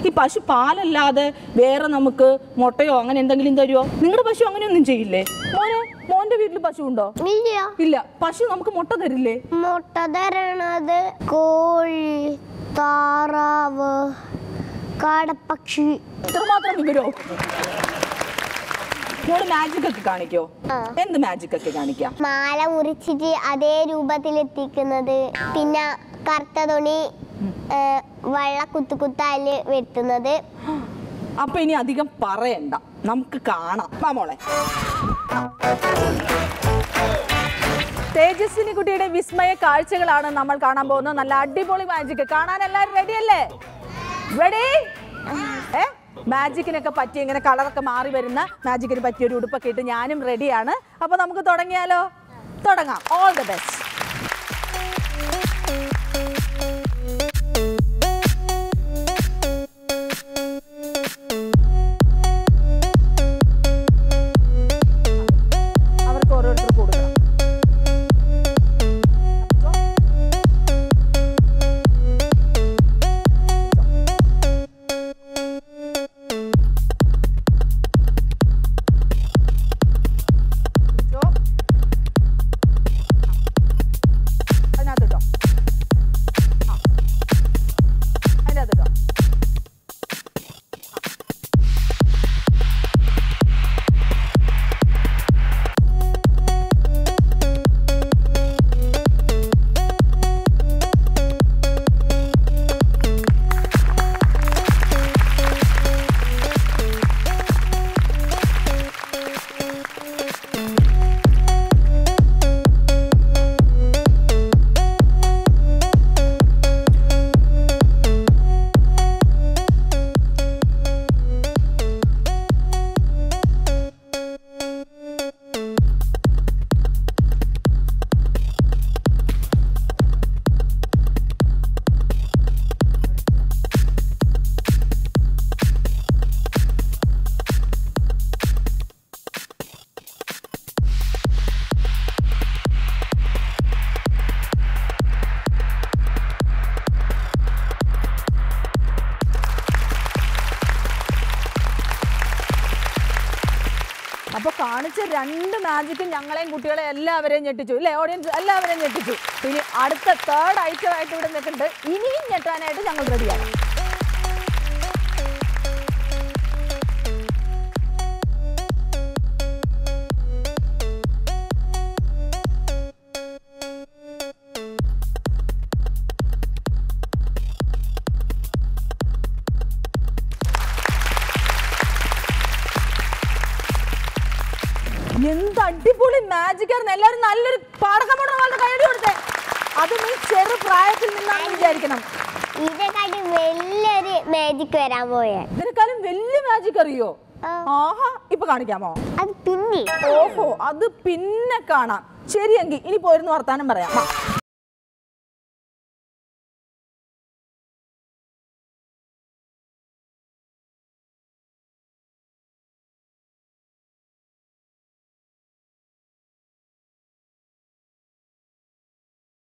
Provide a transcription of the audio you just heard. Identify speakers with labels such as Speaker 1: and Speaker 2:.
Speaker 1: ഈ പശു പാലല്ലാതെ വേറെ നമുക്ക് മുട്ടയോ അങ്ങനെ എന്തെങ്കിലും തരുമോ നിങ്ങളുടെ പശു അങ്ങനെയൊന്നും ചെയ്യില്ലേ മോനെ മോന്റെ വീട്ടിൽ പശു ഉണ്ടോ
Speaker 2: ഇല്ല
Speaker 1: ഇല്ല പശു നമുക്ക് മുട്ട തരില്ലേ
Speaker 2: മുട്ട തരണത് കോഴി താറാവ് കാടപ്പക്ഷി
Speaker 1: ഇത്രമാത്രം വിവരോ മോള് മാജിക് ഒക്കെ കാണിക്കോ
Speaker 2: ആ.
Speaker 1: എന്ത് മാജിക് ഒക്കെ കാണിക്കാം
Speaker 2: മാല മുറിച്ചിട്ട് അതേ രൂപത്തിൽ എത്തിക്കുന്നത് പിന്നെ കറുത്ത തുണി ഏ, വെള്ള കുത്തുകുത്താല് വരുത്തുന്നത്
Speaker 1: അപ്പൊ ഇനി അധികം പറയണ്ട നമുക്ക് കാണാം വാ മോളെ തേജസ്വിനി കുട്ടിയുടെ വിസ്മയ കാഴ്ചകളാണ് നമ്മൾ കാണാൻ പോകുന്നത് നല്ല അടിപൊളി മാജിക് കാണാൻ എല്ലാവരും റെഡി അല്ലേ റെഡി ഏ മാജിക്കിനൊക്കെ പറ്റിയ ഇങ്ങനെ കളറൊക്കെ മാറി വരുന്ന മാജിക്കിന് പറ്റിയ ഒരു ഉടുപ്പൊക്കെ ഇട്ട് ഞാനും റെഡിയാണ് അപ്പൊ നമുക്ക് തുടങ്ങിയാലോ തുടങ്ങാം ഓൾ ദ ബെസ്റ്റ് അവർക്ക് ഓരോരുത്തർ കൊടുക്കണം പിടിച്ചോ. അതിനകത്തിട്ടോ ആ. അതിനകത്തിട്ടോ അപ്പൊ കാണിച്ച രണ്ട് മാജിക്കും ഞങ്ങളെയും കുട്ടികളെ എല്ലാവരെയും ഞെട്ടിച്ചു അല്ലേ ഓഡിയൻസ് എല്ലാവരെയും ഞെട്ടിച്ചു ഇനി അടുത്ത തേർഡ് ഐറ്റം ആയിട്ട് ഇവിടെ നിൽക്കുന്നുണ്ട് ഇനിയും ഞെട്ടാനായിട്ട് ഞങ്ങൾ റെഡിയാണ് എന്ത് അടിപൊളി മാജിക് ആയിരുന്നു എല്ലാവരും നല്ലൊരു പാടകമുള്ള കൈയടി കൊടുത്തേ അതും ഈ ചെറു പ്രായത്തിൽ നിന്നാണ് വിചാരിക്കണം
Speaker 2: ഇതിനെക്കാട്ടി വലിയൊരു മാജിക് വരാൻ പോയേ
Speaker 1: ഇതിനേക്കാളും വലിയ മാജിക് അറിയോ
Speaker 2: ആ.
Speaker 1: ആഹാ ഇപ്പൊ കാണിക്കാമോ
Speaker 2: അത് പിന്നെ
Speaker 1: ഓഹോ അത് പിന്നെ കാണാം ശരിയെങ്കിൽ ഇനി പോയിരുന്ന് വർത്താനം പറയാം വാ.